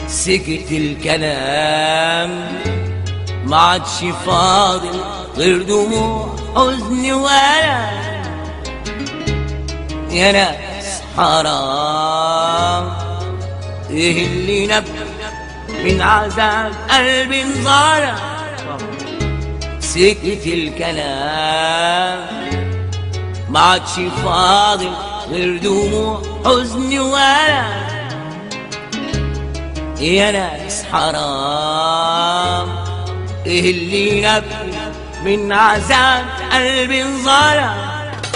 سكت الكلام ما عادش فاضل غير دموع حزن وألم يا ناس حرام ايه اللي نبى من عذاب قلبي انظلم سكت الكلام ما عادش فاضل غير دموع حزن وألم يا ناس حرام ايه اللي نبى من عذاب قلبي انظلم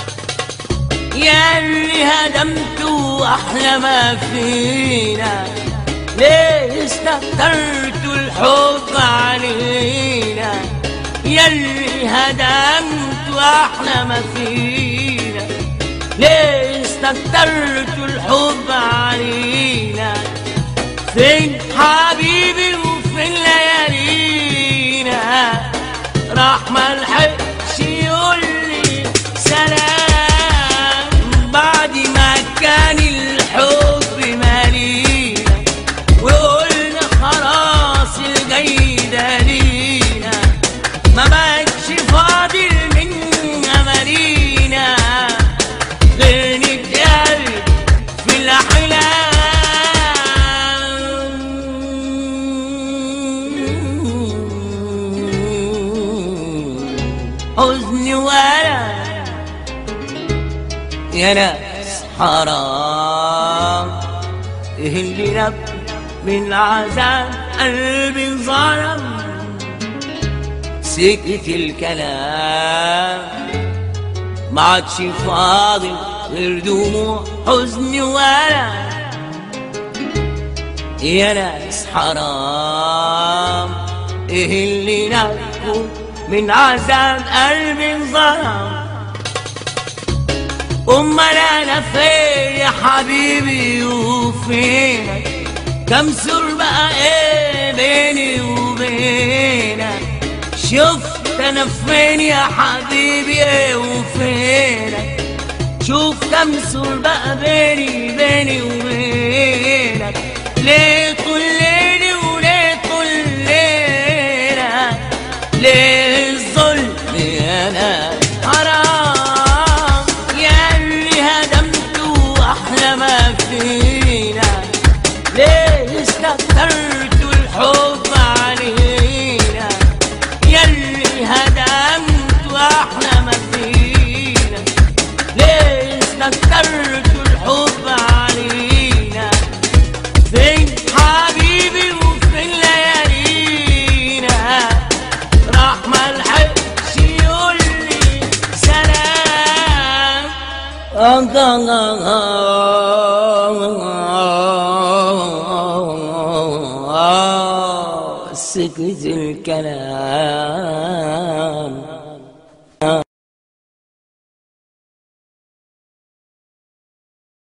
يا اللي هدمتوا احلى ما فينا ليه استكترتوا الحب علينا يا اللي هدمتوا احلى ما فينا ليه استكترتوا الحب علينا فين حبيبي وفين ليالينا راح ملحقش يقول لي سلام بعد ما كان الحب مالينا وقلنا خلاص الجاي ده لينا ما بقتش فاضل من امالينا غير نتقابل في الاحلام حزن ولا يا ناس حرام ايه اللي نب من عذاب قلبي ظلم سكت الكلام ما عادش فاضل غير دموع حزن ولا يا ناس حرام ايه اللي نبكوا من عذاب قلبي ظلم امال انا فين يا حبيبي وفينك كم سور بقى ايه بيني وبينك شفت انا فين يا حبيبي ايه وفينك شوف كم سور بقى بيني بيني وبينك ليه كل ليلي وليه كل ليلة ليه الظلم يا ناس حرام يا اللي هدمتوا احلى ما فينا ليه استكترتوا الحب علينا يا اللي هدمتوا احلى ما فينا ليه استكترتوا الحب علينا فين حبيبي وفين ليالينا راح ملحقش يقول لي سلام سكت الكلام